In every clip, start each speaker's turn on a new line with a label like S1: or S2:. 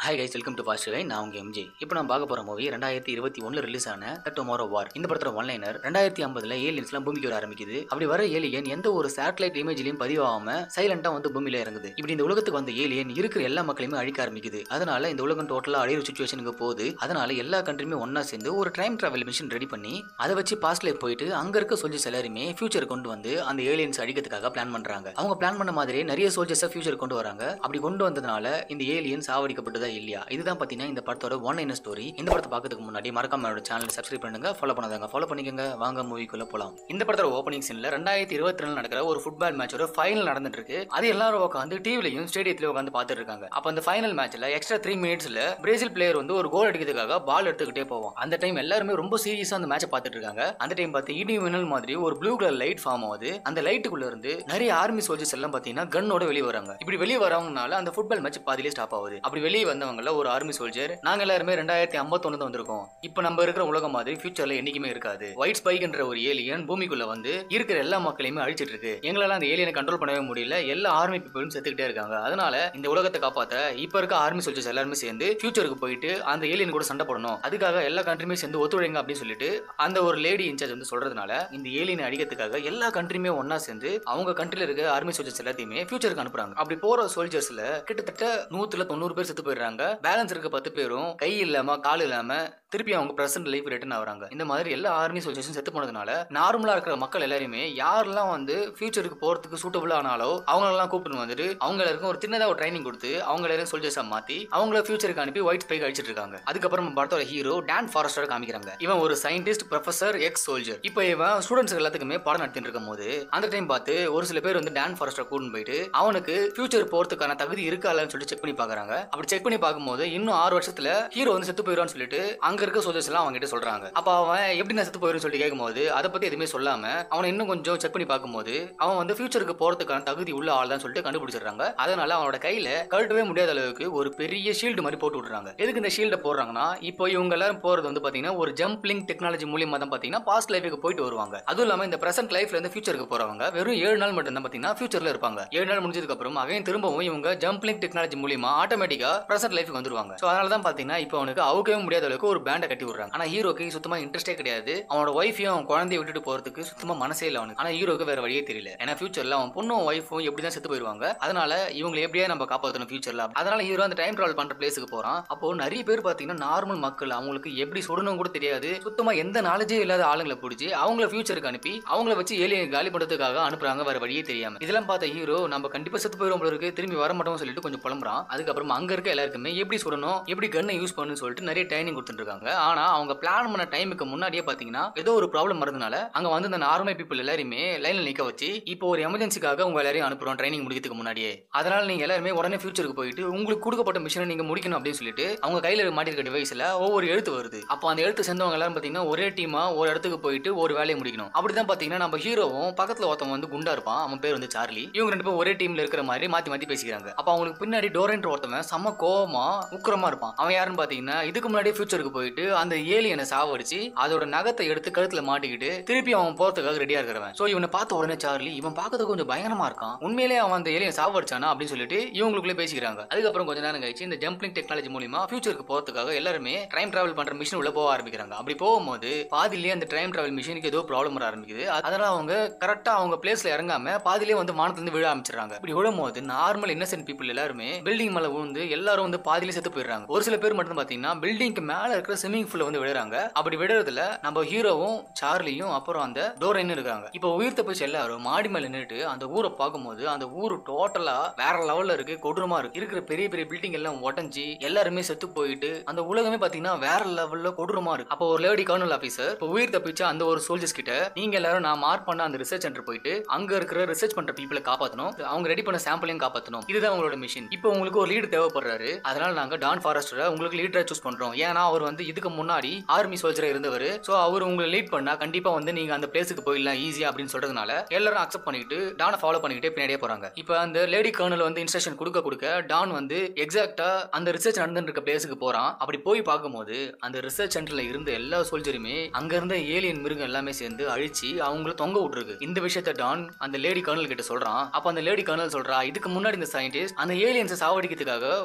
S1: hi guys welcome to past நான் உங்க MJ இப்போ நான் பார்க்க போற மூவி ரெண்டாயிரத்தி இருபத்தி ஒன்றில் ரிலீஸ் ஆன த டுமாரோ வார் இந்த படத்தோட ஒன்லைனர் ரெண்டாயிரத்தி ஐம்பதுல ஏலியன்ஸ்லாம் பூமிக்கு வர ஆரம்பிக்குது அப்படி வர ஏலியன் எந்த ஒரு சேட்டலைட் இமேஜ்லையும் பதிவாகாம சைலண்டா வந்து பூமியில இறங்குது இப்படி இந்த உலகத்துக்கு வந்த ஏலியன் இருக்கிற எல்லா மக்களையுமே அழிக்க ஆரம்பிக்குது அதனால இந்த உலகம் டோட்டலா அழியிற சுச்சுவேஷனுக்கு போகுது அதனால எல்லா கண்ட்ரியுமே ஒண்ணா சேர்ந்து ஒரு டைம் டிராவல் மிஷின் ரெடி பண்ணி அதை வச்சு பாஸ்ட்ல போயிட்டு அங்க இருக்க சோல்ஜர்ஸ் எல்லாருமே ஃபியூச்சர் கொண்டு வந்து அந்த ஏலியன்ஸ் அழிக்கிறதுக்காக பிளான் பண்றாங்க அவங்க பிளான் பண்ண மாதிரியே நிறைய சோல்ஜர்ஸை ஃபியூச்சர் கொண்டு வராங்க அப்படி கொண்டு வந்ததுனால இந்த ஏலியன் சாவடிக்கப்பட்டதா இல்லையா இதுதான் பாத்தீங்கன்னா இந்த படத்தோட ஒன் லைன் ஸ்டோரி இந்த படத்தை பார்க்கறதுக்கு முன்னாடி மறக்காம என்னோட சேனல் சப்ஸ்கிரைப் பண்ணுங்க ஃபாலோ பண்ணாதவங்க ஃபாலோ பண்ணிக்கோங்க வாங்க மூவிக்குள்ள போலாம் இந்த படத்தோட ஓப்பனிங் சீன்ல ரெண்டாயிரத்தி இருபத்தி ரெண்டு நடக்கிற ஒரு ஃபுட்பால் மேட்சோட ஃபைனல் நடந்துட்டு இருக்கு அது எல்லாரும் உட்காந்து டிவிலையும் ஸ்டேடியத்திலயும் உட்காந்து பார்த்துட்டு இருக்காங்க அப்ப அந்த ஃபைனல் மேட்ச்ல எக்ஸ்ட்ரா த்ரீ மினிட்ஸ்ல பிரேசில் பிளேயர் வந்து ஒரு கோல் அடிக்கிறதுக்காக பால் எடுத்துக்கிட்டே போவோம் அந்த டைம் எல்லாருமே ரொம்ப சீரியஸா அந்த மேட்சை பார்த்துட்டு இருக்காங்க அந்த டைம் பார்த்து இடி மின்னல் மாதிரி ஒரு ப்ளூ கலர் லைட் ஃபார்ம் ஆகுது அந்த லைட்டுக்குள்ள இருந்து நிறைய ஆர்மி சோல்ஜர்ஸ் எல்லாம் பாத்தீங்கன்னா கன்னோட வெளியே வராங்க இப்படி வெளியே வரவங்கனால அந்த ஃபுட்பால் மேட்ச் பாதியிலே ஸ்டாப் ஆகுது அப்படி வெளியே வந்தவங்கள ஒரு ஆர்மி சோல்ஜர் நாங்க எல்லாருமே ரெண்டாயிரத்தி ஐம்பத்தொன்னு தான் வந்திருக்கோம் இப்போ நம்ம இருக்கிற உலகம் மாதிரி ஃபியூச்சர்ல என்னைக்குமே இருக்காது ஒயிட் ஸ்பைக்ன்ற ஒரு ஏலியன் பூமிக்குள்ள வந்து இருக்கிற எல்லா மக்களையுமே அழிச்சிட்டு இருக்கு எங்களால அந்த ஏலியனை கண்ட்ரோல் பண்ணவே முடியல எல்லா ஆர்மி பீப்புளும் செத்துக்கிட்டே இருக்காங்க அதனால இந்த உலகத்தை காப்பாத்த இப்ப இருக்க ஆர்மி சோல்ஜர்ஸ் எல்லாருமே சேர்ந்து ஃபியூச்சருக்கு போயிட்டு அந்த ஏலியன் கூட சண்டை போடணும் அதுக்காக எல்லா கண்ட்ரியுமே சேர்ந்து ஒத்துழைங்க அப்படின்னு சொல்லிட்டு அந்த ஒரு லேடி இன்சார்ஜ் வந்து சொல்றதுனால இந்த ஏலியனை அடிக்கிறதுக்காக எல்லா கண்ட்ரியுமே ஒன்னா சேர்ந்து அவங்க கண்ட்ரில இருக்க ஆர்மி சோல்ஜர்ஸ் எல்லாத்தையுமே ஃபியூச்சருக்கு அனுப்புறாங்க அப்படி போற சோல்ஜர்ஸ்ல கிட்டத்தட்ட நூத்துல தொண்ணூறு பேர் செத்து போயிடுறாங்க பேலன்ஸ் இருக்க பத்து பேரும் கை இல்லாம கால் இல்லாம திருப்பி அவங்க பிரசன்ட் லைஃப் ரிட்டர்ன் ஆகுறாங்க இந்த மாதிரி எல்லா ஆர்மி சோல்ஜர்ஸும் செத்து போனதுனால நார்மலா இருக்கிற மக்கள் எல்லாருமே யாரெல்லாம் வந்து ஃபியூச்சருக்கு போறதுக்கு சூட்டபிள் ஆனாலோ அவங்களெல்லாம் கூப்பிட்டு வந்துட்டு அவங்க எல்லாருக்கும் ஒரு சின்னதா ஒரு ட்ரைனிங் கொடுத்து அவங்க எல்லாரும் சோல்ஜர்ஸா மாத்தி அவங்கள ஃபியூச்சருக்கு அனுப்பி ஒயிட் ஸ்பைக் அடிச்சிட்டு இருக்காங்க அதுக்கப்புறம் நம்ம படத்தோட ஹீரோ டான் ஃபாரஸ்டர் காமிக்கிறாங்க இவன் ஒரு சயின்டிஸ்ட் ப்ரொஃபசர் எக்ஸ் சோல்ஜர் இப்போ இவன் ஸ்டூடெண்ட்ஸ் எல்லாத்துக்குமே பாடம் நடத்திட்டு இருக்கும் போது அந்த டைம் பார்த்து ஒரு சில பேர் வந்து டான் ஃபாரஸ்டர் கூட்டின்னு போயிட்டு அவனுக்கு ஃபியூச்சர் போறதுக்கான தகுதி இருக்கா இல்லைன்னு சொல்லிட்டு செக் பண்ணி பாக்குறாங்க அப்படி செக் பண்ணி பார்க்கும்போது இன்னும் ஆறு வருஷத்துல ஹீரோ வந்து செத்து போயிடுவான்னு சொல்லிட்டு அங்க இருக்க சோல்ஜர்ஸ் எல்லாம் அவங்க கிட்ட சொல்றாங்க அப்ப அவன் எப்படி நான் செத்து போயிடும் சொல்லிட்டு கேட்கும்போது அதை பத்தி எதுவுமே சொல்லாம அவனை இன்னும் கொஞ்சம் செக் பண்ணி பார்க்கும்போது அவன் வந்து ஃபியூச்சருக்கு போறதுக்கான தகுதி உள்ள ஆள் தான் சொல்லிட்டு கண்டுபிடிச்சிடுறாங்க அதனால அவனோட கையில கழட்டவே முடியாத அளவுக்கு ஒரு பெரிய ஷீல்டு மாதிரி போட்டு விடுறாங்க எதுக்கு இந்த ஷீல்டை போடுறாங்கன்னா இப்போ இவங்க எல்லாரும் போறது வந்து பாத்தீங்கன்னா ஒரு ஜம்ப்லிங் டெக்னாலஜி மூலியமா தான் பாத்தீங்கன்னா பாஸ்ட் லைஃபுக்கு போயிட்டு வருவாங்க அதுவும் இல்லாம இந்த பிரசன்ட் லைஃப்ல இருந்து ஃபியூச்சருக்கு போறவங்க வெறும் ஏழு நாள் மட்டும் தான் பாத்தீங்கன்னா ஃபியூச்சர்ல இருப்பாங்க ஏழு நாள் முடிஞ்சதுக்கு அப்புறம் அகைன் திரும்பவும் இவங்க ஜம்ப்லிங் டெக்னாலஜி மூலியமா ஆட்டோமேட்டிக்கா பிரசன்ட் லைஃப்க்கு வந்துருவாங்க சோ அதனால தான் பாத்தீங்கன்னா இப்போ அவனுக்கு அவுக்கவே முடியாத அளவுக்கு ஒரு பேண்டை கட்டி விடுறாங்க ஆனா ஹீரோக்கு சுத்தமா இன்ட்ரெஸ்டே கிடையாது அவனோட ஒய்ஃபையும் அவன் குழந்தைய விட்டுட்டு போறதுக்கு சுத்தமா மனசே இல்லை அவனுக்கு ஆனா ஹீரோக்கு வேற வழியே தெரியல ஏன்னா ஃபியூச்சர்ல அவன் பொண்ணும் ஒய்ஃபும் எப்படிதான் செத்து போயிருவாங்க அதனால இவங்களை எப்படியா நம்ம காப்பாற்றணும் ஃபியூச்சர்ல அதனால ஹீரோ அந்த டைம் டிராவல் பண்ற பிளேஸுக்கு போறான் அப்போ நிறைய பேர் பாத்தீங்கன்னா நார்மல் மக்கள் அவங்களுக்கு எப்படி சுடணும் கூட தெரியாது சுத்தமா எந்த நாலேஜே இல்லாத ஆளுங்களை பிடிச்சி அவங்கள ஃபியூச்சருக்கு அனுப்பி அவங்கள வச்சு ஏலியன் காலி பண்றதுக்காக அனுப்புறாங்க வேற வழியே தெரியாம இதெல்லாம் பார்த்த ஹீரோ நம்ம கண்டிப்பா செத்து போயிடும் போல இருக்கு திரும்பி வர மாட்டோம் சொல்லிட்டு கொஞ்சம் புலம்புறான் அதுக்கப்புறம் அங்க இருக்க எல்லாருக்குமே எப்படி சுடணும் எப்படி கன்னை யூஸ் பண்ணணும்னு சொல்லிட்டு நிறைய ட்ரைனிங் கொடுத்துட்டு இருக்காங்க ஆனா அவங்க பிளான் பண்ண டைமுக்கு முன்னாடியே பாத்தீங்கன்னா ஏதோ ஒரு ப்ராப்ளம் வரதுனால அங்க வந்து இந்த நார்மல் பீப்புள் எல்லாருமே லைன்ல நிக்க வச்சு இப்போ ஒரு எமர்ஜென்சிக்காக உங்க எல்லாரையும் அனுப்புறோம் ட்ரைனிங் முடிக்கிறதுக்கு முன்னாடியே அதனால நீங்க எல்லாருமே உடனே ஃபியூச்சருக்கு போயிட்டு உங்களுக்கு கொடுக்கப்பட்ட மிஷனை நீங்க முடிக்கணும் அப்படின்னு சொல்லிட்டு அவங்க கையில மாட்டிருக்க டிவைஸ்ல ஒவ்வொரு எழுத்து வருது அப்போ அந்த எழுத்து சேர்ந்தவங்க எல்லாரும் பாத்தீங்கன்னா ஒரே டீமா ஒரு இடத்துக்கு போயிட்டு ஒரு வேலையை முடிக்கணும் அப்படிதான் பாத்தீங்கன்னா நம்ம ஹீரோவும் பக்கத்துல ஒருத்தவங்க வந்து குண்டா இருப்பான் அவன் பேர் வந்து சார்லி இவங்க ரெண்டு பேரும் ஒரே டீம்ல இருக்கிற மாதிரி மாத்தி மாத்தி பேசிக்கிறாங்க அப்ப அவங்களுக்கு பின்னாடி டோரன்ற ஒருத்தவன் செம்ம கோவமா உக்கிரமா இருப்பான் அவன் யாருன்னு பாத்தீங்கன்னா இதுக்கு முன்னாடி ஃபியூச்சருக்கு போயிட்டு அந்த ஏலியனை சாவடிச்சு அதோட நகத்தை எடுத்து கழுத்துல மாட்டிக்கிட்டு திருப்பி அவன் போறதுக்காக ரெடியா இருக்கிறவன் சோ இவனை பார்த்த உடனே சார்லி இவன் பார்க்கறதுக்கு கொஞ்சம் பயங்கரமா இருக்கான் உண்மையிலேயே அவன் அந்த ஏலியன் சாவடிச்சானா அப்படின்னு சொல்லிட்டு இவங்களுக்குள்ளே பேசிக்கிறாங்க அதுக்கப்புறம் கொஞ்ச நேரம் கழிச்சு இந்த ஜம்பிங் டெக்னாலஜி மூலியமா ஃபியூச்சருக்கு போறதுக்காக எல்லாருமே டைம் டிராவல் பண்ற மிஷின் உள்ள போக ஆரம்பிக்கிறாங்க அப்படி போகும்போது பாதிலேயே அந்த டைம் டிராவல் மிஷினுக்கு ஏதோ ப்ராப்ளம் வர ஆரம்பிக்குது அதனால அவங்க கரெக்டா அவங்க பிளேஸ்ல இறங்காம பாதிலே வந்து வானத்துல இருந்து விழ ஆரம்பிச்சிடுறாங்க இப்படி விழும்போது நார்மல் இன்னசென்ட் பீப்புள் எல்லாருமே பில்டிங் மேல விழுந்து எல்லாரும் வந்து பாதியிலே செத்து போயிடுறாங்க ஒரு சில பேர் மட்டும் பாத்தீங்கன்னா பில்டிங்க்கு மேல இருக்கிற ஸ்விமிங் பூல்ல வந்து விழுறாங்க அப்படி விழுறதுல நம்ம ஹீரோவும் சார்லியும் அப்புறம் அந்த டோரைன்னு இருக்காங்க இப்போ உயிர் தப்பிச்சு எல்லாரும் மாடி மேல நின்னுட்டு அந்த ஊரை பார்க்கும்போது அந்த ஊர் டோட்டலா வேற லெவல்ல இருக்கு கொடூரமா இருக்கு இருக்கிற பெரிய பெரிய பில்டிங் எல்லாம் உடஞ்சி எல்லாருமே செத்து போயிட்டு அந்த உலகமே பாத்தீங்கன்னா வேற லெவல்ல கொடூரமா இருக்கு அப்போ ஒரு லேடி கர்னல் ஆபீசர் இப்போ உயிர் தப்பிச்ச அந்த ஒரு சோல்ஜர்ஸ் கிட்ட நீங்க எல்லாரும் நான் மார்க் பண்ண அந்த ரிசர்ச் சென்டர் போயிட்டு அங்க இருக்கிற ரிசர்ச் பண்ற பீப்புளை காப்பாத்தணும் அவங்க ரெடி பண்ண சாம்பிளையும் காப்பாத்தணும் இதுதான் உங்களோட மிஷின் இப்போ உங்களுக்கு ஒரு லீடு தேவைப்படுறாரு அதனால நாங்க டான் ஃபாரஸ்டரை உங்களுக்கு லீடரா சூஸ் பண்றோம் ஏன்னா அவர் வந்து இதுக்கு முன்னாடி ஆர்மி சோல்ஜரா இருந்தவர் சோ அவர் உங்களை லீட் பண்ணா கண்டிப்பா வந்து நீங்க அந்த பிளேஸுக்கு போயிடலாம் ஈஸியா அப்படின்னு சொல்றதுனால எல்லாரும் அக்செப்ட் பண்ணிட்டு டானை ஃபாலோ பண்ணிக்கிட்டே பின்னாடியே போறாங்க இப்போ அந்த லேடி கர்னல் வந்து இன்ஸ்ட்ரக்ஷன் கொடுக்க கொடுக்க டான் வந்து எக்ஸாக்டா அந்த ரிசர்ச் நடந்துட்டு இருக்க பிளேஸுக்கு போறான் அப்படி போய் பார்க்கும்போது அந்த ரிசர்ச் சென்டர்ல இருந்த எல்லா சோல்ஜருமே அங்க இருந்த ஏலியன் மிருகம் எல்லாமே சேர்ந்து அழிச்சு அவங்கள தொங்க விட்டுருக்கு இந்த விஷயத்த டான் அந்த லேடி கர்னல் கிட்ட சொல்றான் அப்ப அந்த லேடி கர்னல் சொல்றா இதுக்கு முன்னாடி இந்த சயின்டிஸ்ட் அந்த ஏலியன்ஸை சாவடிக்கிறதுக்காக ஒரு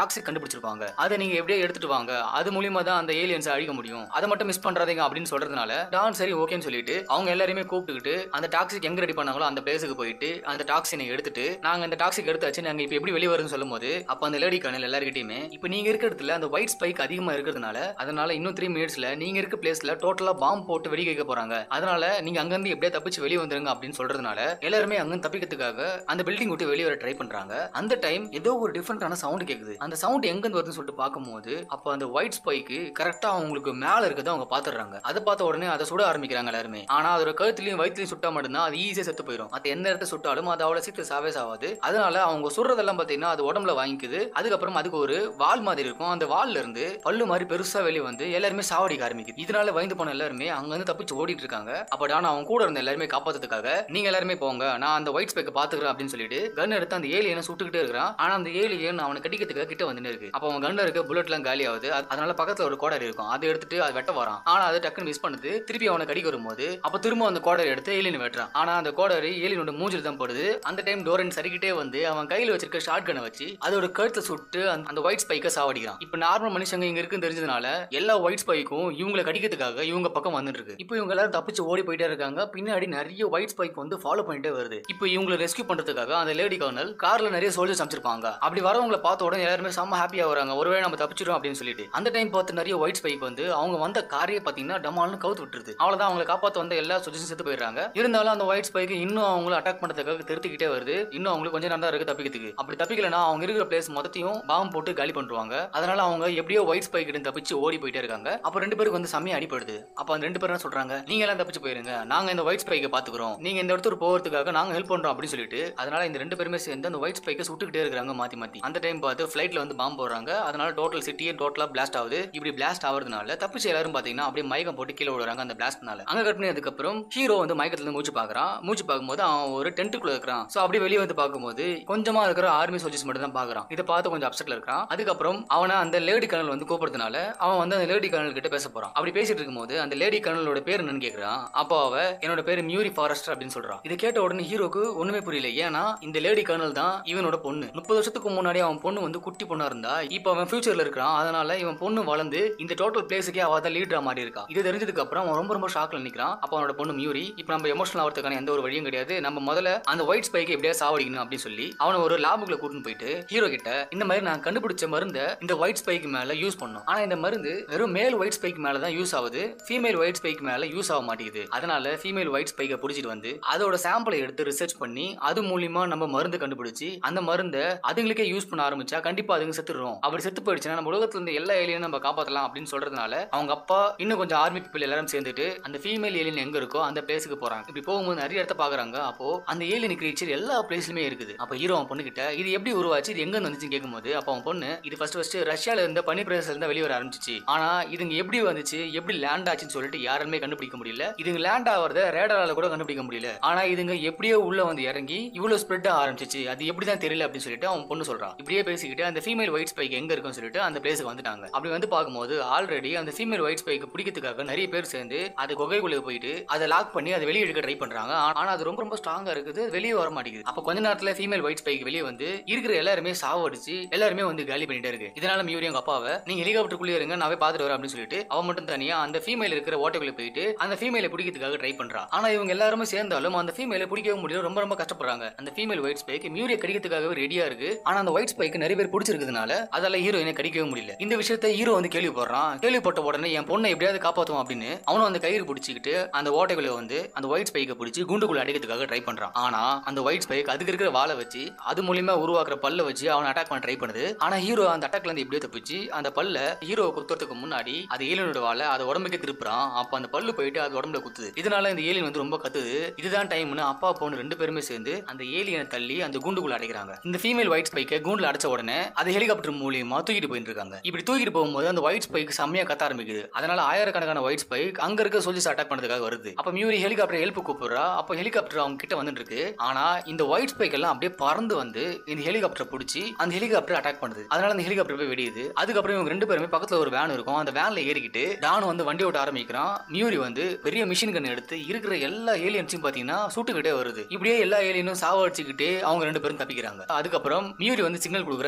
S1: டாக்ஸிக் கண்டுபிடிச்சிருப்பாங்க அதை நீங்க எப்படியே எடுத்துட்டு வாங்க அது மூலியமா தான் அந்த ஏலியன்ஸ் அழிக்க முடியும் அதை மட்டும் மிஸ் பண்றாதீங்க அப்படின்னு சொல்றதுனால டான் சரி ஓகேன்னு சொல்லிட்டு அவங்க எல்லாருமே கூப்பிட்டுக்கிட்டு அந்த டாக்ஸிக் எங்க ரெடி பண்ணாங்களோ அந்த பிளேஸுக்கு போயிட்டு அந்த டாக்ஸினை எடுத்துட்டு நாங்க அந்த டாக்ஸிக் எடுத்தாச்சு நாங்க இப்ப எப்படி வெளியே வரும்னு சொல்லும் போது அப்ப அந்த லேடி கனல் எல்லாருக்கிட்டையுமே இப்ப நீங்க இருக்க இடத்துல அந்த ஒயிட் ஸ்பைக் அதிகமா இருக்கிறதுனால அதனால இன்னும் த்ரீ மினிட்ஸ்ல நீங்க இருக்க பிளேஸ்ல டோட்டலா பாம்பு போட்டு வெடி வைக்க போறாங்க அதனால நீங்க அங்கிருந்து எப்படியா தப்பிச்சு வெளியே வந்துருங்க அப்படின்னு சொல்றதுனால எல்லாருமே அங்க தப்பிக்கிறதுக்காக அந்த பில்டிங் விட்டு வெளியே வர ட்ரை பண்றாங்க அந்த டைம் ஏதோ ஒரு டிஃப்ரெண்டான சவுண்ட் கேக்குது அந்த சவுண்ட் எங்க இருந்து வருதுன்னு சொல்லிட்டு பார்க்கும்போது அப்ப அந்த ஒயிட் ஸ்பைக்கு கரெக்டா அவங்களுக்கு மேல இருக்கிறத அவங்க பாத்துறாங்க அதை பார்த்த உடனே அதை சுட ஆரம்பிக்கிறாங்க எல்லாருமே ஆனா அதோட கழுத்துலயும் வயிற்றுலயும் சுட்டா மட்டும்தான் அது ஈஸியா செத்து போயிடும் மத்த எந்த இடத்த சுட்டாலும் அது அவ்வளவு சீக்கிரம் சாவே சாவாது அதனால அவங்க சுடுறதெல்லாம் பாத்தீங்கன்னா அது உடம்புல வாங்கிக்குது அதுக்கப்புறம் அதுக்கு ஒரு வால் மாதிரி இருக்கும் அந்த வால்ல இருந்து பல்லு மாதிரி பெருசா வெளியே வந்து எல்லாருமே சாவடிக்க ஆரம்பிக்குது இதனால பயந்து போன எல்லாருமே அங்க இருந்து தப்பிச்சு ஓடிட்டு இருக்காங்க அப்ப ஆனா அவங்க கூட இருந்த எல்லாருமே காப்பாத்துறதுக்காக நீங்க எல்லாருமே போங்க நான் அந்த ஒயிட் ஸ்பெக் பாத்துக்கிறேன் அப்படின்னு சொல்லிட்டு கன் எடுத்து அந்த ஏலியனை சுட்டுக்கிட்டே இருக்கிறான் ஆனா அந்த ஏலியன் அவனை கடிக்கிறதுக்காக கிட்ட வந்து இருக்கு அப்ப அவன் கன்ல இருக்க புல்லட் எல்லாம் காலி ஆகுது அது- அதனால பக்கத்துல ஒரு கோடரி இருக்கும் அதை எடுத்துட்டு அது வெட்ட வரான் ஆனா அது டக்குன்னு மிஸ் பண்ணுது திருப்பி அவனை கடிக்க வரும்போது அப்ப திரும்ப அந்த கோடரி எடுத்து ஏலியன் வெட்டுறான் ஆனா அந்த கோடரி ஏலியனோட மூஞ்சில தான் போடுது அந்த டைம் டோரன் சரிக்கிட்டே வந்து அவன் கையில வச்சிருக்க ஷார்ட் கனை வச்சு அதோட கழுத்தை சுட்டு அந்த- அந்த ஒயிட் ஸ்பைக்கை சாவடிக்கிறான் இப்ப நார்மல் மனுஷங்க இங்க இருக்குன்னு தெரிஞ்சதுனால எல்லா ஒயிட் ஸ்பைக்கும் இவங்களை கடிக்கிறதுக்காக இவங்க பக்கம் வந்துட்டு இருக்கு இப்போ இவங்க எல்லாரும் தப்பிச்சு ஓடி போயிட்டே இருக்காங்க பின்னாடி நிறைய ஒயிட் ஸ்பைக் வந்து ஃபாலோ பண்ணிட்டே வருது இப்போ இவங்களை ரெஸ்கியூ பண்றதுக்காக அந்த லேடி கர்னல் கார்ல நிறைய சோல்ஜர்ஸ் அமைச்சிருப்பாங்க அப்படி வரவங்களை பார்த்த உடனே எல்லாருமே செம்ம ஹாப்பியா வராங்க ஒருவேளை நம்ம தப்பிச்சிடும் அப்படின்னு சொல்லிட்டு அந்த டைம் பார்த்து நிறைய ஒயிட் ஸ்பைக் வந்து அவங்க வந்த காரையே பாத்தீங்கன்னா டமால்னு கவுத்து விட்டுருது அவ்வளவுதான் அவங்களை காப்பாத்த வந்த எல்லா சோல்ஜர்ஸும் செத்து போயிடுறாங்க இருந்தாலும் அந்த ஒயிட் ஸ்பைக் இன்னும் அவங்கள அட்டாக் பண்றதுக்காக திருத்திக்கிட்டே வருது இன்னும் அவங்களுக்கு கொஞ்சம் நேரம் தான் இருக்கு தப்பிக்கிறதுக்கு அப்படி தப்பிக்கலனா அவங்க இருக்கிற பிளேஸ் மொத்தத்தையும் பாம்பு போட்டு காலி பண்ணுவாங்க அதனால அவங்க எப்படியோ ஒயிட் ஸ்பைக் கிட்ட தப்பிச்சு ஓடி போயிட்டே இருக்காங்க அப்ப ரெண்டு பேருக்கு வந்து செம்மையா அடிப்படுது அப்ப அந்த ரெண்டு பேரும் என்ன சொல்றாங்க நீங்க எல்லாம் தப்பிச்சு போயிருங்க நாங்க இந்த ஒயிட் ஸ்பைக்கை பாத்துக்கிறோம் நீங்க இந்த இடத்துக்கு போறதுக்காக நாங்க ஹெல்ப் பண்றோம் அப்படின்னு சொல்லிட்டு அதனால இந்த ரெண்டு பேருமே சேர்ந்து அந்த ஒயிட் ஸ்பைக்கை சுட்டுக்கிட்டே இருக்காங்க மாத்தி மாத்தி அந்த டைம் பார்த்து ஃபிளைட்ல வந்து பாம்பு போடுறாங்க அதனால டோட்டல் சிட்டியே டோட்டலா பிளாஸ்ட் ஆகுது இப்படி பிளாஸ்ட் ஆகுறதுனால தப்பிச்சு எல்லாரும் பாத்தீங்கன்னா அப்படியே மயக்கம் போட்டு கீழே விடுறாங்க அந்த பிளாஸ்ட்னால அங்க கட்டினதுக்கு அப்புறம் ஹீரோ வந்து மயக்கத்துல இருந்து மூச்சு பாக்குறான் மூச்சு பார்க்கும்போது அவன் ஒரு டென்ட்டுக்குள்ள இருக்கிறான் சோ அப்படியே வெளியே வந்து பார்க்கும்போது கொஞ்சமா இருக்கிற ஆர்மி சோல்ஜர்ஸ் மட்டும் தான் பாக்குறான் இதை பார்த்து கொஞ்சம் அப்செட்ல இருக்கான் அதுக்கப்புறம் அவனை அந்த லேடி கர்னல் வந்து கூப்பிடுறதுனால அவன் வந்து அந்த லேடி கர்னல் கிட்ட பேச போறான் அப்படி பேசிட்டு இருக்கும்போது அந்த லேடி கர்னலோட பேர் என்னன்னு கேக்குறான் அப்போ அவ என்னோட பேரு மியூரி ஃபாரஸ்டர் அப்படின்னு சொல்றான் இதை கேட்ட உடனே ஹீரோக்கு ஒண்ணுமே புரியல ஏன்னா இந்த லேடி கர்னல் தான் இவனோட பொண்ணு முப்பது வருஷத்துக்கு முன்னாடி அவன் பொண்ணு வந்து குட்டி பொண்ணா இருந்தா இப்போ அவன் ஃபியூச்சர்ல இருக்கிறான் அதனால இவன் பொண்ணு வளர்ந்து இந்த டோட்டல் பிளேஸுக்கே அவ தான் லீடரா மாறி இருக்கா இது தெரிஞ்சதுக்கு அப்புறம் அவன் ரொம்ப ரொம்ப ஷாக்ல நிக்கிறான் அப்போ அவனோட பொண்ணு மியூரி இப்போ நம்ம எமோஷனல் ஆகிறதுக்கான எந்த ஒரு வழியும் கிடையாது நம்ம முதல்ல அந்த ஒயிட் ஸ்பைக்கை எப்படியா சாவடிக்கணும் அப்படின்னு சொல்லி அவனை ஒரு லேபுக்குள்ள கூட்டிட்டு போயிட்டு ஹீரோ கிட்ட இந்த மாதிரி நான் கண்டுபிடிச்ச மருந்தை இந்த ஒயிட் ஸ்பைக்கு மேல யூஸ் பண்ணோம் ஆனா இந்த மருந்து வெறும் மேல் ஒயிட் ஸ்பைக் மேல தான் யூஸ் ஆகுது ஃபீமேல் ஒயிட் ஸ்பைக் மேல யூஸ் ஆக மாட்டேங்குது அதனால ஃபீமேல் ஒயிட் ஸ்பைக்கை பிடிச்சிட்டு வந்து அதோட சாம்பிளை எடுத்து ரிசர்ச் பண்ணி அது மூலியமா நம்ம மருந்து கண்டுபிடிச்சு அந்த மருந்தை அதுங்களுக்கே யூஸ் பண்ண ஆரம்பிச்சா கண்டிப்பா அதுங்க செத்துடும் அப்படி செத்து போயிடுச்சுன்னா நம்ம உலகத்துல இருந்து எல்லா ஏலியனும் நம்ம காப்பாத்தலாம் அப்படின்னு சொல்றதுனால அவங்க அப்பா இன்னும் கொஞ்சம் ஆர்மி பீப்பிள் எல்லாரும் சேர்ந்துட்டு அந்த ஃபீமேல் ஏலியன் எங்க இருக்கோ அந்த பிளேஸுக்கு போறாங்க இப்படி போகும்போது நிறைய இடத்த பாக்குறாங்க அப்போ அந்த ஏலியன் கிரீச்சர் எல்லா பிளேஸ்லயுமே இருக்குது அப்ப ஹீரோ அவன் பொண்ணு கிட்ட இது எப்படி உருவாச்சு இது எங்க இருந்து வந்துச்சுன்னு கேட்கும்போது அப்ப அவன் பொண்ணு இது ஃபர்ஸ்ட் ஃபர்ஸ்ட் ரஷ்யால இருந்த பனி பிரதேசத்துல இருந்தா வெளியே வர ஆரம்பிச்சிச்சு ஆனா இதுங்க எப்படி வந்துச்சு எப்படி லேண்ட் ஆச்சுன்னு சொல்லிட்டு யாருமே கண்டுபிடிக்க முடியல இதுங்க லேண்ட் ஆகிறத ரேடாரால கூட கண்டுபிடிக்க முடியல ஆனா இதுங்க எப்படியோ உள்ள வந்து இறங்கி இவ்வளவு ஸ்ப்ரெட் ஆரம்பிச்சிச்சு அது எப்படிதான் தெரியல அப்படின்னு சொல்லிட்டு அவன் பொண்ணு சொல்றான் இப்படியே பேசிக்கிட்டு அந்த ஃபீமேல் ஒயிட் ஸ்பைக் எங்க இருக்குன்னு சொல்லிட்டு அந்த பிளேஸுக்கு வந்துட்டாங்க அப்படி வந்து பார்க்கும்போது ஆல்ரெடி அந்த ஃபீமேல் ஒயிட் ஸ்பைக் பிடிக்கிறதுக்காக நிறைய பேர் சேர்ந்து அது குகைக்குள்ள போயிட்டு அதை லாக் பண்ணி அதை வெளியே எடுக்க ட்ரை பண்றாங்க ஆ- ஆனா அது ரொம்ப ரொம்ப ஸ்ட்ராங்கா இருக்குது வெளியே வர மாட்டேங்குது அப்ப கொஞ்ச நேரத்துல ஃபீமேல் ஒயிட் ஸ்பைக் வெளியே வந்து இருக்கிற எல்லாருமே சாவடிச்சு எல்லாருமே வந்து காலி பண்ணிட்டே இருக்கு இதனால மியூரி அவங்க அப்பாவை நீங்க ஹெலிகாப்டருக்குள்ளே இருங்க நான் போய் பார்த்துட்டு வரேன் அப்படின்னு சொல்லிட்டு அவன் மட்டும் தனியா அந்த ஃபீமேல் இருக்கிற ஓட்டைக்குள்ள போயிட்டு அந்த ஃபீமேலை பிடிக்கிறதுக்காக ட்ரை பண்றா ஆனா இவங்க எல்லாருமே சேர்ந்தாலும் அந்த ஃபீமேலை பிடிக்கவே முடியல ரொம்ப ரொம்ப கஷ்டப்படுறாங்க அந்த ஃபீமேல் ஒயிட் ஸ்பைக் மியூரியை கடிக்கிறதுக்காகவே ரெடியா இருக்கு ஆனா அந்த ஒயிட் ஸ்பைக் நிறைய பேர் பிடிச்சிருக்கிறதுனால அதால ஹீரோயினை கடிக்கவே முடியல இந்த விஷயத்தை ஹீரோ வந்து கேள்விப்படுறான் கேள்விப்பட்ட உடனே என் பொண்ணை எப்படியாவது காப்பாத்துவோம் அப்படின்னு அவனும் அந்த கயிறு பிடிச்சிக்கிட்டு அந்த ஓட்டைக்குள்ள வந்து அந்த ஒயிட் ஸ்பைக்கை பிடிச்சி குண்டுக்குள்ள அடைக்கிறதுக்காக ட்ரை பண்றான் ஆனா அந்த ஒயிட் ஸ்பைக் அதுக்கு இருக்கிற வாளை வச்சு அது மூலியமா உருவாக்குற பல்ல வச்சு அவனை அட்டாக் பண்ண ட்ரை பண்ணுது ஆனா ஹீரோ அந்த அட்டாக்ல இருந்து எப்படியோ தப்பிச்சு அந்த பல்ல ஹீரோ குத்துறதுக்கு முன்னாடி அது ஏலியனோட வாழை அதை உடம்புக்கு திருப்புறான் அப்ப அந்த பல்லு போயிட்டு அது உடம்புல குத்துது இதனால இந்த ஏலியன் வந்து ரொம்ப கத்துது இதுதான் டைம்னு அப்பா பொண்ணு ரெண்டு பேருமே சேர்ந்து அந்த ஏலியனை தள்ளி அந்த கூண்டுக்குள்ள அடைக்கிறாங்க இந்த ஃபீமேல் ஒயிட் ஸ்பைக்கை கூண்டுல அடைச்ச உடனே அது ஹெலிகாப்டர் மூலியமா தூக்கிட்டு போயிட்டு இருக்காங்க இப்படி தூக்கிட்டு போகும்போது அந்த ஒயிட் ஸ்பைக் செம்மையா கத்த ஆரம்பிக்குது அதனால ஆயிரக்கணக்கான ஒயிட் ஸ்பைக் அங்க இருக்க சோல்ஜர்ஸ் அட்டாக் பண்ணதுக்காக வருது அப்ப மியூரி ஹெலிகாப்டர் ஹெல்ப் கூப்பிடுறா அப்ப ஹெலிகாப்டர் அவங்க கிட்ட வந்துட்டு இருக்கு ஆனா இந்த ஒயிட் ஸ்பைக் எல்லாம் அப்படியே பறந்து வந்து இந்த ஹெலிகாப்டர் பிடிச்சி அந்த ஹெலிகாப்டர் அட்டாக் பண்ணுது அதனால அந்த ஹெலிகாப்டர் போய் வெடியுது அதுக்கப்புறம் இவங்க ரெண்டு பேருமே பக்கத்துல ஒரு வேன் இருக்கும் அந்த வேன்ல ஏறிக்கிட்டு டான் வந்து வண்டி ஓட்ட ஆரம்பிக்கிறான் மியூரி வந்து பெரிய மிஷின் கன் எடுத்து இருக்கிற எல்லா ஏலியன்ஸையும் பாத்தீங்கன்னா சுட்டுக்கிட்டே வருது இப்படியே எல்லா ஏலியனும் சாவடிச்சுக்கிட்டே அவங்க ரெண்டு பேரும் தப்பிக்கிறாங்க அதுக்கப்புறம் மியூரி வந்து சிக்னல் கொடுக்குற ஹெலிகாப்டருக்காக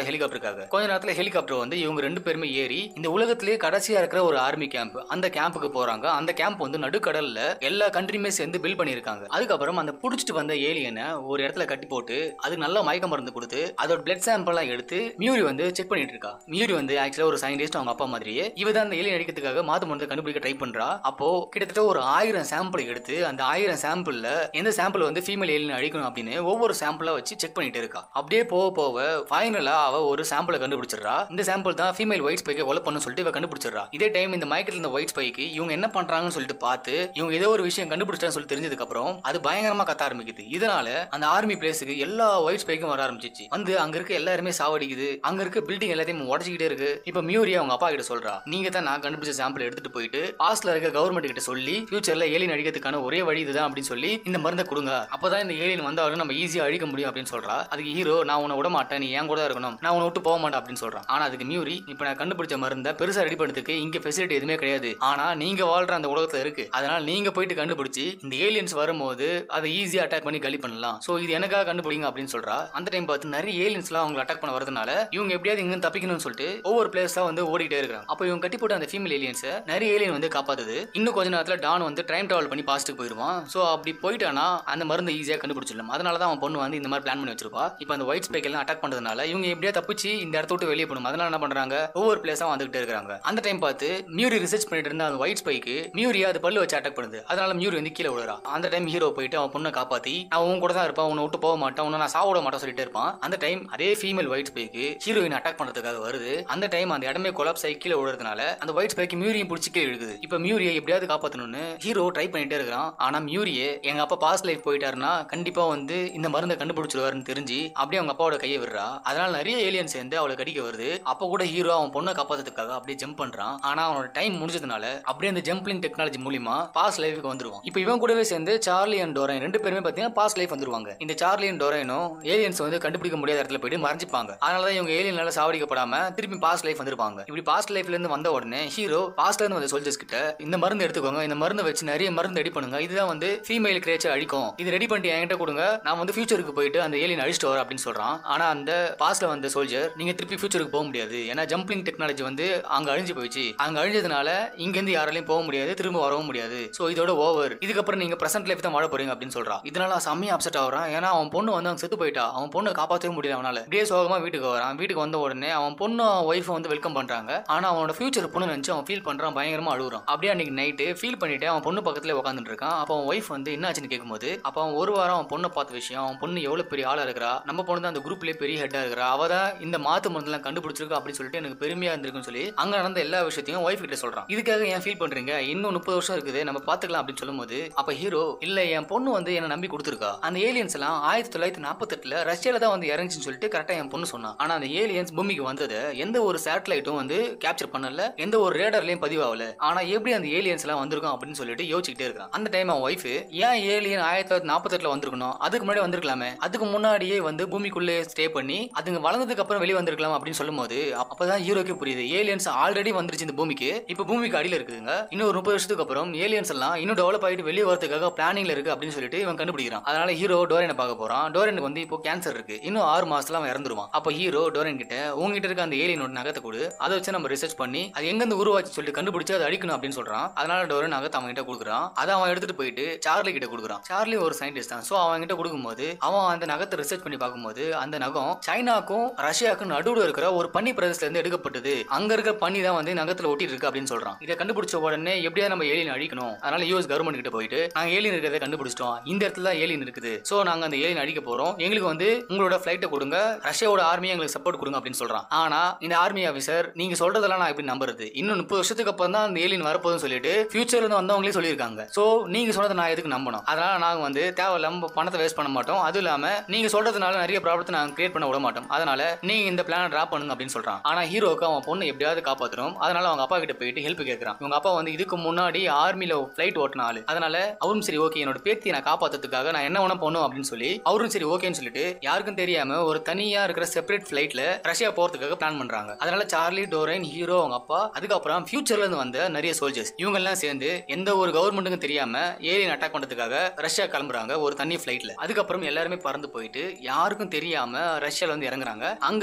S1: பண்றதுக்காக கொஞ்ச நேரத்துல ஹெலிகாப்டர் வந்து இவங்க ரெண்டு பேருமே ஏறி இந்த உலகத்திலேயே கடைசியா இருக்கிற ஒரு ஆர்மி கேம்ப் அந்த கேம்புக்கு போறாங்க அந்த கேம்ப் வந்து நடுக்கடல்ல எல்லா கண்ட்ரியுமே சேர்ந்து பில்ட் பண்ணிருக்காங்க அதுக்கப்புறம் அந்த புடிச்சிட்டு வந்த ஏலியனை ஒரு இடத்துல கட்டி போட்டு அது நல்ல மயக்க மருந்து கொடுத்து அதோட பிளட் சாம்பிள்லாம் எடுத்து மியூரி வந்து செக் பண்ணிட்டு இருக்கா மியூரி வந்து ஆக்சுவலா ஒரு சயின்டிஸ்ட் அவங்க அப்பா மாதிரியே இவ தான் அந்த ஏலியன் அடிக்கிறதுக்காக மாத்து மருந்து கண்டுபிடிக்க ட்ரை பண்றா அப்போ கிட்டத்தட்ட ஒரு ஆயிரம் சாம்பிள் எடுத்து அந்த ஆயிரம் சாம்பிள்ல எந்த சாம்பிள் வந்து ஃபீமேல் ஏலியன் அழிக்கணும் அப்படின்னு ஒவ்வொரு சாம்பிளா வச்சு செக் பண்ணிட்டு இருக்கா அப்படியே போக போக ஃபைனலா அவ ஒரு சாம்பிளை கண்டுபிடிச்சிடுறா இந்த சாம்பிள் தான் ஃபீமேல் ஒயிட் ஸ்பைக்கை கொலை பண்ணு சொல்லிட்டு இவ கண்டுபிடிச்சிடுறா இதே டைம் இந்த மயக்கத்தில் இருந்த ஒயிட் ஸ்பைக்கு இவங்க என்ன பண்றாங்கன்னு சொல்லிட்டு பார்த்து இவங்க ஏதோ ஒரு விஷயம் கண்டுபிடிச்சான்னு சொல்லி தெரிஞ்சதுக்கு அப்புறம் அது பயங்கரமா கத்த ஆரம்பிக்குது இதனால அந்த ஆர்மி பிளேஸுக்கு எல்லா ஒயிட் ஸ்பைக்கும் வர ஆரம்பிச்சிச்சு வந்து அங்க இருக்க எல்லாருமே சாவடிக்குது அங்க இருக்க பில்டிங் எல்லாத்தையும் உடச்சிக்கிட்டே இருக்கு இப்ப மியூரி அவங்க அப்பா கிட்ட சொல்றா நீங்க தான் நான் கண்டுபிடிச்ச சாம்பிள் எடுத்துட்டு போயிட்டு பாஸ்ட்ல இருக்க கவர்மெண்ட் கிட்ட சொல்லி ஃபியூச்சர்ல ஏலியன் அழிக்கிறதுக்கான ஒரே வழி இதுதான் அப்படின்னு சொல்லி இந்த மருந்தை கொடுங்க அப்பதான் இந்த ஏலியன் வந்தாலும் நம்ம ஈஸியா அழிக்க முடியும் அப்படின்னு சொல்றா அதுக்கு ஹீரோ நான் உன்னை விட மாட்டேன் நீ ஏன் கூட தான் இருக்கணும் நான் உன்னை விட்டு போக மாட்டேன் அப்படின்னு சொல்றான் ஆனா அதுக்கு மியூரி இப்ப நான் கண்டுபிடிச்ச மருந்தை பெருசா ரெடி பண்ணதுக்கு இங்க ஃபெசிலிட்டி எதுவுமே கிடையாது ஆனா நீங்க வாழ்ற அந்த உலகத்துல இருக்கு அதனால நீங்க போயிட்டு கண்டுபிடிச்சு இந்த ஏலியன்ஸ் வரும்போது அதை ஈஸியா அட்டாக் பண்ணி காலி பண்ணலாம் சோ இது எனக்காக கண்டுபிடிங்க அப்படின்னு சொல்றா அந்த டைம் பார்த்து நிறைய ஏலியன்ஸ்லாம் அவங்க அட்டாக் பண்ண வரதுனால இவங்க எப்படியாவது இங்க தப்பிக்கணும்னு சொல்லிட்டு ஒவ்வொரு பிளேஸா வந்து ஓடிட்டே இருக்காங்க அப்போ இவங்க கட்டி போட்ட அந்த ஃபீமேல் ஏலியன்ஸை நிறைய ஏலியன் வந்து காப்பாத்துது இன்னும் கொஞ்ச நேரத்துல டான் வந்து டைம் டிராவல் பண்ணி பாஸ்ட்டுக்கு போயிருவான் சோ அப்படி போயிட்டானா அந்த மருந்து ஈஸியா கண்டுபிடிச்சிடலாம் அதனால தான் அவன் பொண்ணு வந்து இந்த மாதிரி பிளான் பண்ணி வச்சிருப்பா இப்போ அந்த ஒயிட் ஸ்பைக் எல்லாம் அட்டாக் பண்றதுனால இவங்க எப்படியா தப்பிச்சு இந்த இடத்த விட்டு வெளியே போகணும் அதனால என்ன பண்றாங்க ஒவ்வொரு பிளேஸா வந்துகிட்டே இருக்காங்க அந்த டைம் பார்த்து மியூரி ரிசர்ச் பண்ணிட்டு இருந்த அந்த ஒயிட் ஸ்பைக்கு மியூரியா அது பல்லு வச்சு அட்டாக் பண்ணுது அதனால மியூரி வந்து கீழே விழுறா அந்த டைம் ஹீரோ போயிட்டு அவன் பொண்ணை காப்பாத்தி அவன் உன் கூட தான் இருப்பான் உன்னை விட்டு போக மாட்டான் உன்னை நான் சாவிட மாட்டேன் சொல்லிட்டு இருப்பான் அந்த டைம் அதே ஃபீமேல் ஒயிட் ஸ்பைக்கு ஹீரோயின் அட்டாக் பண்றதுக்காக வருது அந்த டைம் அந்த இடமே கொலாப்ஸ் ஆகி கீழே விழுறதுனால அந்த ஒயிட் ஸ்பைக்கு மியூரியும் பிடிச்சி கீழே இழுக்குது இப்போ மியூரியை எப்படியாவது காப்பாற்றணும்னு ஹீரோ ட்ரை பண்ணிட்டே இருக்கிறான் ஆனா மியூரியே எங்க அப்பா பாஸ்ட் லைஃப் போயிட்டாருன்னா கண்டிப்பா வந்து இந்த மருந்தை கண்டுபிடிச்சிருவாருன்னு தெரிஞ்சு அப்படியே அவங்க அப்பாவோட கையை விடுறா அதனால நிறைய ஏலியன் சேர்ந்து அவளை கடிக்க வருது அப்ப கூட ஹீரோ அவன் பொண்ணை காப்பாத்துறதுக்காக அப்படியே ஜம்ப் பண்றான் ஆனா அவனோட டைம் முடிஞ்சதுனால அப்படியே அந்த ஜம்பிளிங் டெக்னாலஜி மூலியமா பாஸ் லைஃபுக்கு வந்துருவான் இப்போ இவன் கூடவே சேர்ந்து சார்லி அண்ட் டோரைன் ரெண்டு பேருமே பாத்தீங்கன்னா பாஸ் லைஃப் வந்துருவாங்க இந்த சார்லி அண்ட் டோரைனும் ஏலியன்ஸ் வந்து கண்டுபிடிக்க முடியாத இடத்துல போயிட்டு மறைஞ்சிப்பாங்க அதனாலதான் இவங்க ஏலியனால சாவடிக்கப்படாம திருப்பி பாஸ் லைஃப் வந்திருப்பாங்க இப்படி பாஸ்ட் லைஃப்ல இருந்து வந்த உடனே ஹீரோ பாஸ்ட்ல இருந்து வந்த சோல்ஜர்ஸ் கிட்ட இந்த மருந்து எடுத்துக்கோங்க இந்த மருந்து வச்சு நிறைய மருந்து ரெடி பண்ணுங்க இதுதான் வந்து ஃபீமேல் கிரேச்சர் அழிக்கும் இது ரெடி பண்ணிட்டு என்கிட்ட கொடுங்க நான் வந்து ஃபியூச்சருக்கு போயிட்டு அந்த ஏலியன் அழிச்சிட்டு வரேன் அப்படின்னு சொல்றான் ஆனா அந்த பாஸ்ட்ல வந்த சோல்ஜர் நீங்க திருப்பி ஃபியூச்சருக்கு போக முடியாது ஏன்னா ஜம்பிங் டெக்னாலஜி வந்து அங்க அழிஞ்சு போயிடுச்சு அங்க அழிஞ்சதுனால இங்க இருந்து யாராலையும் போக முடியாது திரும்ப வரவும் முடியாது சோ இதோட ஓவர் இதுக்கப்புறம் நீங்க பிரசன்ட் லைஃப் தான் வாழ போறீங்க அப்படின்னு சொல்றான் இதனால செம்மையா அப்செட் ஆகுறான் ஏன்னா அவன் பொண்ணு வந்து அவங்க செத்து போயிட்டா அவன் பொண்ணை காப்பாற்றவே முடியல அவனால இப்படியே சோகமா வீட்டுக்கு வரான் வீட்டுக்கு வந்த உடனே அவன் பொண்ணு ஒய்ஃபை வந்து வெல்கம் பண்றாங்க ஆனா அவனோட ஃபியூச்சர் பொண்ணு நினைச்சு அவன் ஃபீல் பண்றான் பயங்கரமா அழுகுறான் அப்படியே அன்னைக்கு நைட்டு ஃபீல் பண்ணிட்டு அவன் பொண்ணு பக்கத்துல உட்காந்துட்டு இருக்கான் அப்போ அவன் ஒய்ஃப் வந்து என்ன ஆச்சுன்னு கேட்கும்போது அப்போ அவன் ஒரு வாரம் அவன் பொண்ணை பார்த்த விஷயம் அவன் பொண்ணு எவ்வளவு பெரிய ஆளா இருக்கிறா நம்ம பொண்ணு தான் அந்த குரூப்லயே பெரிய ஹெட்டா இருக்கிறா அவ தான் இந்த மாத்து மருந்துலாம் கண்டுபிடிச்சிருக்கா அப்படின்னு சொல்லிட்டு எனக்கு பெருமையா இருந்திருக்குன்னு சொல்லி அங்க நடந்த எல்லா விஷயத்தையும் ஒய்ஃப் கிட்ட சொல்றான் இதுக்காக ஏன் ஃபீல் பண்றீங்க இன்னும் முப்பது வருஷம் இருக்குது நம்ம பாத்துக்கலாம் அப்படின்னு சொல்லும்போது அப்ப ஹீரோ இல்ல என் பொண்ணு வந்து என்ன நம்பி கொடுத்துருக்கா அந்த ஏலியன்ஸ் எல்லாம் ஆயிரத்தி தொள்ளாயிரத்தி நாற்பத்தெட்டுல ரஷ்யால தான் வந்து இறங்குச்சுன்னு சொல்லிட்டு கரெக்டா என் பொண்ணு சொன்னான் ஆனா அந்த ஏலியன்ஸ் பூமிக்கு வந்தது எந்த ஒரு சேட்டலைட்டும் வந்து கேப்சர் பண்ணல எந்த ஒரு ரேடர்லயும் பதிவாகல ஆனா எப்படி அந்த ஏலியன்ஸ் எல்லாம் வந்திருக்கும் அப்படின்னு சொல்லிட்டு யோசிச்சுக்கிட்டே இருக்கான் அந்த டைம் அவன் ஒய்ஃப் ஏன் ஏலியன் ஆயிரத்தி தொள்ளாயிரத்தி நாற்பத்தெட்டுல வந்திருக்கணும் அதுக்கு முன்னாடி வந்திருக்கலாமே அதுக்கு முன்னாடியே வந்து பூமிக்குள்ளே ஸ்டே பண்ணி அதுங்க வளர்ந்ததுக்கு அப்புறம் வெளியே வந்திருக்கலாம் அப்படின்னு சொல்லும்போது அப்பதான் ஹீரோக்கு புரியுது ஏலியன்ஸ் ஆல்ரெடி வந்துருச்சு இந்த பூமிக்கு இப்போ பூமிக்கு அடியில இருக்குதுங்க இன்னும் ஒரு முப்பது வருஷத்துக்கு அப்புறம் ஏலியன்ஸ் எல்லாம் இன்னும் டெவலப் ஆகிட்டு வெளியே வரதுக்காக பிளானிங்ல இருக்கு அப்படின்னு சொல்லிட்டு இவன் கண்டுபிடிக்கிறான் அதனால ஹீரோ டோரனை பார்க்க போறான் டோரனுக்கு வந்து இப்போ கேன்சர் இருக்கு இன்னும் ஆறு மாசத்துல அவன் இறந்துருவான் அப்ப ஹீரோ டோரன் கிட்ட உங்ககிட்ட இருக்க அந்த ஏலியனோட நகத்தை கொடு அதை வச்சு நம்ம ரிசர்ச் பண்ணி அது எங்க இருந்து உருவாச்சு சொல்லிட்டு கண்டுபிடிச்சு அதை அடிக்கணும் அப்படின்னு சொல்றான் அதனால டோரன் நகத்தை அவன் கிட்ட கொடுக்குறான் அதை அவன் எடுத்துட்டு போயிட்டு சார்லி கிட்ட கொடுக்குறான் சார்லி ஒரு சயின்டிஸ்ட் தான் சோ அவன் கிட்ட கொடுக்கும்போது அவன் அந்த நகத்தை ரிசர்ச் பண்ணி பார்க்கும்போது அந்த நகம் சைனாக்கும் ரஷ்யாவுக்கும் நடுவுல இருக்கிற ஒரு பனி பிரதேசத்துல இருந்து எடுக்கப்பட்டது அங்க இருக்க பனி தான் வந்து நகத்துல ஒட்டிட்டு இருக்கு அப்படின்னு சொல்றான் இதை கண்டுபிடிச்ச உடனே எப்படியாவது நம்ம ஏலியன் அழிக்கணும் அதனால யூஎஸ் கவர்மெண்ட் கிட்ட போயிட்டு நாங்க ஏலியன் இருக்கிறத கண்டுபிடிச்சிட்டோம் இந்த இடத்துல தான் ஏலியன் இருக்குது சோ நாங்க அந்த ஏலியன் அடிக்க போறோம் எங்களுக்கு வந்து உங்களோட ஃபிளைட்டை கொடுங்க ரஷ்யாவோட ஆர்மியை எங்களுக்கு சப்போர்ட் கொடுங்க அப்படின்னு சொல்றான் ஆனா இந்த ஆர்மி ஆஃபீஸர் நீங்க சொல்றதெல்லாம் நான் எப்படி நம்புறது இன்னும் முப்பது வருஷத்துக்கு அப்புறம் தான் அந்த ஏலியன் வரப்போகுதுன்னு சொல்லிட்டு ஃபியூச்சர்ல இருந்து வந்தவங்களே சொல்லியிருக்காங்க சோ நீங்க சொல்றதை நான் எதுக்கு நம்பணும் அதனால நாங்க வந்து தேவையில்லாம பணத்தை வேஸ்ட் பண்ண மாட்டோம் அதுவும் இல்லாம நீங்க சொல்றதுனால நிறைய ப்ராப்ளத்தை நாங்க கிரியேட் பண்ண விட மாட்டோம் அதனால நீங்க இந்த பிளான டிராப் பண்ணுங்க அப்படின்னு சொல்றான் ஆனா ஹீரோக்கு அவன் பொண்ணு எப்படியாவது காப்பாத்தணும் அதனால அவங்க அப்பா கிட்ட போயிட்டு ஹெல்ப் கேட்கறான் இவங்க அப்பா வந்து இதுக்கு முன்னாடி ஆர்மில ஃபிளைட் ஓட்டின ஆளு அதனால அவரும் சரி ஓகே என்னோட பேத்தியை நான் காப்பாத்துறதுக்காக நான் என்ன வேணா பண்ணும் அப்படின்னு சொல்லி அவரும் சரி ஓகேன்னு சொல்லிட்டு யாருக்கும் தெரியாம ஒரு தனியா இருக்கிற செப்பரேட் ஃபிளைட்ல ரஷ்யா போறதுக்காக பிளான் பண்றாங்க அதனால சார்லி டோரைன் ஹீரோ அவங்க அப்பா அதுக்கப்புறம் ஃபியூச்சர்ல இருந்து வந்த நிறைய சோல்ஜர்ஸ் இவங்க எல்லாம் சேர்ந்து எந்த ஒரு கவர்மெண்ட்டுக்கும் தெரியாம ஏலியன் அட்டாக் பண்றதுக்காக ரஷ்யா கிளம்புறாங்க ஒரு தனி ஃபிளைட்ல அதுக்கப்புறம் எல்லாருமே பறந்து போயிட்டு யாருக்கும் தெரியாம ரஷ்யால வந்து இறங்குறாங்க அங்க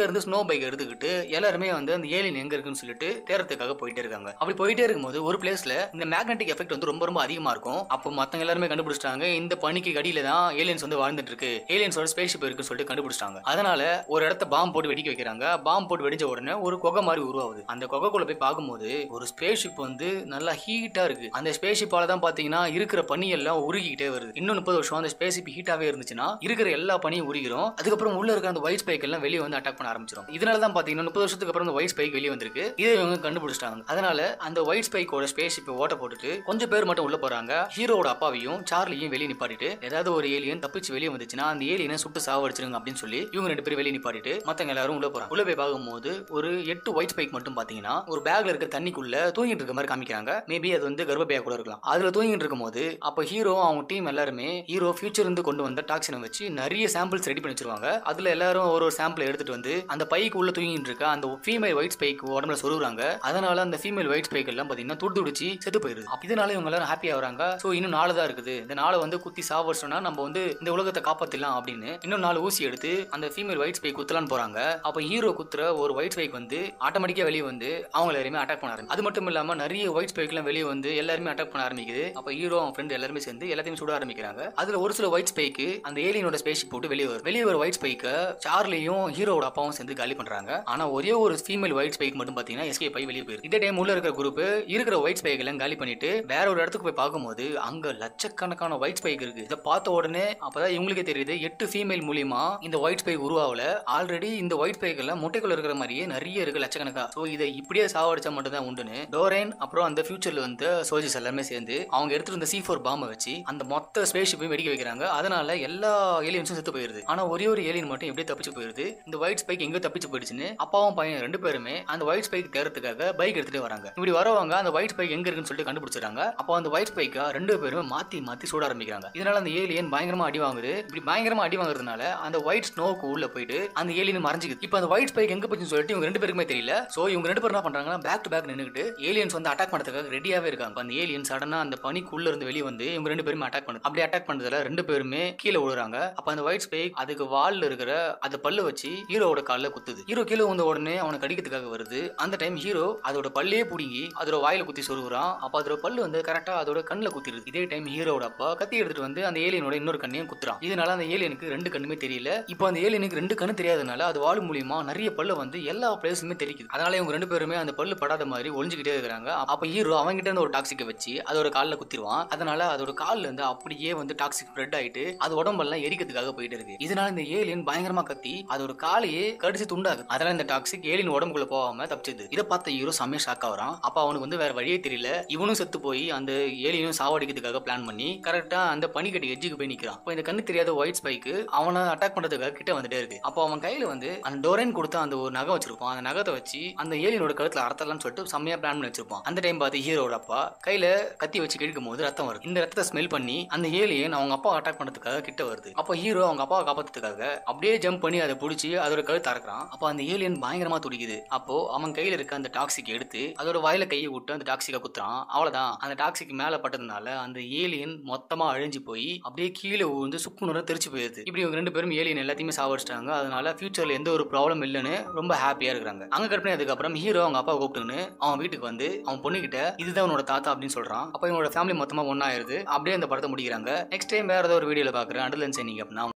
S1: இருந்து ஸ்னோ பைக் எடுத்துக்கிட்டு எல்லாருமே வந்து அந்த ஏலியன் எங்க இருக்குன்னு சொல்லிட்டு தேரத்துக்காக போயிட்டே இருக்காங்க அப்படி போயிட்டே இருக்கும்போது ஒரு பிளேஸ்ல இந்த மேக்னெட்டிக் எஃபெக்ட் வந்து ரொம்ப ரொம்ப அதிகமா இருக்கும் அப்போ மத்தவங்க எல்லாருமே கண்டுபிடிச்சிட்டாங்க இந்த பனிக்கு அடியில தான் ஏலியன்ஸ் வந்து வாழ்ந்துட்டு இருக்கு ஏலியன்ஸோட ஸ்பேஸ் ஷிப் இருக்குன்னு சொல்லிட்டு கண்டுபிடிச்சிட்டாங்க அதனால ஒரு இடத்த பாம்பு போட்டு வெடிக்க வைக்கிறாங்க பாம்பு போட்டு வெடிச்ச உடனே ஒரு குகை மாதிரி உருவாகுது அந்த குகைக்குள்ள போய் பார்க்கும்போது ஒரு ஸ்பேஸ் ஷிப் வந்து நல்லா ஹீட்டா இருக்கு அந்த ஸ்பேஸ் ஷிப்பால தான் பாத்தீங்கன்னா இருக்கிற பனி எல்லாம் உருகிக்கிட்டே வருது இன்னும் முப்பது வருஷம் அந்த ஸ்பேஸ் ஷிப் ஹீட்டாவே இருந்துச்சுன்னா இருக்கிற எல்லா பனியும் உருகிரும் அதுக்கப்புறம் உள்ள இருக்க அந்த ஒயிட் ஸ்பைக் எல்லாம் வெளியே வந்து அட்டாக் பண்ண ஆரம்பிச்சிடும் இதனால தான் பாத்தீங்கன்னா முப்பது வருஷத்துக்கு அப்புறம் அந்த ஒயிட் ஸ்பைக் வெளியே வந்திருக்கு இதை இவங்க கண்டுபிடிச்சிட்டாங்க அதனால அந்த ஒயிட் ஸ்பைக்கோட ஸ்பேஸ் ஷிப் ஓட்ட போட்டுட்டு கொஞ்சம் பேர் மட்டும் உள்ள போறாங்க ஹீரோவோட அப்பாவையும் சார்லியும் வெளியே நிப்பாட்டிட்டு ஏதாவது ஒரு ஏலியன் தப்பிச்சு வெளியே வந்துச்சுன்னா அந்த ஏலியனை சுட்டு சாவடிச்சிருங்க அப்படின்னு சொல்லி இவங்க ரெண்டு பேரும் வெளியே நிப்பாட்டிட்டு மத்தவங்க எல்லாரும் உள்ள போறாங்க உள்ள போய் பார்க்கும்போது ஒரு எட்டு ஒயிட் ஸ்பைக் மட்டும் பாத்தீங்கன்னா ஒரு பேக்ல இருக்க தண்ணிக்குள்ள தூங்கிட்டு இருக்க மாதிரி காமிக்கிறாங்க மேபி அது வந்து கர்ப்பப்பையா கூட இருக்கலாம் அதுல தூங்கிட்டு இருக்கும்போது அப்ப ஹீரோ அவங்க டீம் எல்லாருமே ஹீரோ ஃபியூச்சர் இருந்து கொண்டு வந்த டாக்ஸினை வச்சு நிறைய சாம்பிள்ஸ் ரெடி பண்ணி வச்சிருவாங்க அதுல எல்லாரும் ஒரு ஒரு சாம்பிள் எடுத்துட்டு வந்து அந்த பைக்கு உள்ள தூங்கிட்டு இருக்க அந்த ஃபீமேல் ஒயிட் ஸ்பைக் உடம்புல சொருகுறாங்க அதனால அந்த ஃபீமேல் ஒயிட் ஸ்பைக் எல்லாம் பாத்தீங்கன்னா துடு துடிச்சு செத்து போயிருது அப்ப இதனால இவங்க எல்லாரும் ஹாப்பி ஆகுறாங்க சோ இன்னும் நாலு தான் இருக்குது இந்த நாளை வந்து குத்தி சாவடிச்சோம்னா நம்ம வந்து இந்த உலகத்தை காப்பாத்திடலாம் அப்படின்னு இன்னும் நாலு ஊசி எடுத்து அந்த ஃபீமேல் ஒயிட் ஸ்பைக் குத்தலான்னு போறாங்க அப்ப ஹீரோ குத்துற ஒரு ஒயிட் ஸ்பைக் வந்து ஆட்டோமேட்டிக்கா வெளியே வந்து அவங்க எல்லாருமே அட்டாக் பண்ண ஆரம்பிச்சு அது மட்டும் இல்லாம நிறைய ஒயிட் ஸ்பைக் எல்லாம் வெளியே வந்து எல்லாருமே அட்டாக் பண்ண ஆரம்பிக்குது அப்ப ஹீரோ அவன் ஃப்ரெண்ட் எல்லாருமே சேர்ந்து எல்லாத்தையும் சுட ஆரம்பிக்கிறாங்க அதுல ஒரு சில ஒயிட் ஸ்பைக்கு அந்த ஏலியனோட ஸ்பேஸ் போட்டு வெளியே வரும் வெளியே ஒரு ஒயிட் ஸ்பைக்க சார்லியும் ஹீரோவோட அப்பாவும் சேர்ந்து காலி பண்றாங்க ஆனா ஒரே ஒரு ஃபீமேல் ஒயிட் ஸ்பைக் மட்டும் பாத்தீங்கன்னா எஸ்கேப் ஆகி வெளியே போயிருக்கு இதே டைம் உள்ள இருக்கிற குரூப் இருக்கிற ஒயிட் ஸ்பைக் எல்லாம் காலி பண்ணிட்டு வேற ஒரு இடத்துக்கு போய் பார்க்கும்போது அங்க லட்சக்கணக்கான ஒயிட் ஸ்பைக் இருக்கு இதை பார்த்த உடனே அப்பதான் இவங்களுக்கே தெரியுது எட்டு ஃபீமேல் மூலியமா இந்த ஒயிட் ஸ்பைக் உருவாகல ஆல்ரெடி இந்த ஒயிட் ஸ்பைக் எல்லாம் முட்டைக்குள்ள இருக்கிற மாதிரியே நிறைய இருக்கு லட்சக்கணக்கா சோ இதை இப்படியே சாவடிச்சா மட்டும் தான் உண்டுன்னு டோரேன் அப்புறம் அந்த ஃபியூச்சர்ல வந்து சோல்ஜர்ஸ் எல்லாமே சேர்ந்து அவங்க எடுத்துட்டு வந்த சி ஃபோர் பாம்பை வச்சு அந்த மொத்த ஸ்பேஸ் ஷிப்பையும் வெடிக்க வைக்கிறாங்க அதனால எல்லா ஏலியன்ஸும் செத்து போயிருது ஆனா ஒரே ஒரு ஏலியன் மட்டும் எப்படியே தப்பிச்சு போயிருது இந்த ஒயிட் ஸ்பைக் எங்க தப்பிச்சு போயிடுச்சுன்னு அப்பாவும் பையன் ரெண்டு பேருமே அந்த ஒயிட் ஸ்பைக் தேர்றதுக்காக பைக் எடுத்துட்டு வராங்க இப்படி வரவங்க அந்த ஒயிட் ஸ்பைக் எங்க இருக்குன்னு சொல்லிட்டு கண்டுபிடிச்சிட்டாங்க அப்போ அந்த ஒயிட் ஸ்பைக்கா ரெண்டு பேரும் மாத்தி மாத்தி சுட ஆரம்பிக்கிறாங்க இதனால அந்த ஏலியன் பயங்கரமா அடி வாங்குது இப்படி பயங்கரமா அடி வாங்குறதுனால அந்த ஒயிட் ஸ்னோக்கு உள்ள போயிட்டு அந்த ஏலியன் மறைஞ்சிக்குது இப்போ அந்த ஒயிட் ஸ்பைக் எங்க போச்சுன்னு சொல்லிட்டு இவங்க ரெண்டு பேருக்குமே தெரியல சோ இவங்க ரெண்டு பேரும் என்ன பண்றாங்கன்னா பேக் டு பேக் நின்னுட்டு ஏலியன்ஸ் வந்து அட்டாக் பண்றதுக்காக ரெடியாவே இருக்காங்க அப்ப அந்த ஏலியன் சடனா அந்த பனிக்குள்ள இருந்து வெளியே வந்து இவங்க ரெண்டு பேருமே அட்டாக் பண்ணுது அப்படி அட்டாக் பண்ணதுல ரெண்டு பேருமே கீழே விழுறாங்க அப்ப அந்த ஒயிட் ஸ்பைக் அதுக்கு வால்ல இருக்கிற அந்த பல்லு வச்சு ஹீரோவோட கால்ல குத்துது ஹீரோ கீழே வந்த உடனே அவனை கடிக்கிறதுக்காக வருது அந்த டைம் ஹீரோ அதோட பல்லே புடுங்கி அதோட வாயில குத்தி சொருகுறான் அப்ப அதோட பல்லு வந்து கரெக்டா அதோட கண்ணுல குத்திடுது இதே டைம் ஹீரோட அப்பா கத்தி எடுத்துட்டு வந்து அந்த ஏலியனோட இன்னொரு கண்ணையும் குத்துறான் இதனால அந்த ஏலியனுக்கு ரெண்டு கண்ணுமே தெரியல இப்போ அந்த ஏலியனுக்கு ரெண்டு கண்ணு தெரியாதனால அது வாழு மூலியமா நிறைய பல்லு வந்து எல்லா பிளேஸுமே தெரிக்குது அதனால இவங்க ரெண்டு பேருமே அந்த பல்லு படாத மாதிரி ஒளிஞ்சுக்கிட்டே இருக்கிறாங்க அப்ப ஹீரோ அவங்கிட்ட இருந்து ஒரு டாக்ஸிக்கை வச்சு அதோட காலில் குத்திடுவான் அதனால அதோட கால்ல இருந்து அப்படியே வந்து டாக்ஸிக் ஸ்ப்ரெட் ஆயிட்டு அது உடம்பெல்லாம் எரிக்கிறதுக்காக போயிட்டு இருக்கு இதனால இந்த ஏலியன் பயங்கரமா கத்தி அதோட காலையே கடிச்சு துண்டாகுது அதனால இந்த டாக்ஸிக் ஏலியன் உடம்புக்குள்ள போகாம தப்பிச்சது இதை பார்த்த ஹீரோ செம்மையா ஷாக் ஆகுறான் அப்ப அவனுக்கு வந்து வேற வழியே தெரியல இவனும் செத்து போய் அந்த ஏலியனும் சாவடிக்கிறதுக்காக பிளான் பண்ணி கரெக்டா அந்த பனிக்கட்டி எஜ்ஜுக்கு போய் நிக்கிறான் அப்போ இந்த கண்ணு தெரியாத ஒயிட் ஸ்பைக்கு அவனை அட்டாக் பண்றதுக்காக கிட்ட வந்துட்டே இருக்கு அப்போ அவன் கையில வந்து அந்த டோரன் கொடுத்த அந்த ஒரு நகை வச்சிருப்பான் அந்த நகத்தை வச்சு அந்த ஏலியனோட கழுத்துல அறுத்தலாம்னு சொல்லிட்டு செம்மையா பிளான் பண்ணி வச்சிருப்பான் அந்த டைம் பார்த்து ஹீரோட அப்பா கையில கத்தி வச்சு கிழக்கும் போது ரத்தம் வருது இந்த ரத்தத்தை ஸ்மெல் பண்ணி அந்த ஏலியன் அவங்க அப்பா அட்டாக் பண்றதுக்காக கிட்ட வருது அப்போ ஹீரோ அவங்க அப்பாவை காப்பாத்துறதுக்காக அப்படியே ஜம்ப் பண்ணி அதை பிடிச்சி அதோட கழுத்து அறக்குறான் அப்போ அந்த ஏலியன் பயங்கரமா துடிக்குது அப்போ அவன் கையில இருக்க அந்த டாக்ஸிக் எடுத்து அதோட வாயில கையை விட்டு அந்த டாக்ஸிக்கை குத்துறான் அவ்வளவுதான் அந்த டாக்ஸிக் மேல பட்டதுனால அந்த ஏலியன் மொத்தமா அழிஞ்சு போய் அப்படியே கீழே விழுந்து சுக்குநூற தெரிச்சு போயிருது இப்படி இவங்க ரெண்டு பேரும் ஏலியன் எல்லாத்தையுமே சாவடிச்சிட்டாங்க அதனால ஃபியூச்சர்ல எந்த ஒரு ப்ராப்ளம் இல்லைன்னு ரொம்ப ஹாப்பியா இருக்கிறாங்க அங்க கட் பண்ணதுக்கு அப்புறம் ஹீரோ அவங்க அப்பா கூப்பிட்டுன்னு அவன் வீட்டுக்கு வந்து அவன் பொண்ணுகிட்ட இதுதான் உன்னோட தாத்தா அப்படின்னு சொல்றான் அப்ப இவனோட ஃபேமிலி மொத்தமா ஒன்னாயிருது அப்படியே அந்த படத்தை முடிக்கிறாங்க நெக்ஸ்ட் டைம் வேற ஏதோ ஒரு வீடியோல பாக்குறேன் அண்டலன் சைனிங் அப்படின்னா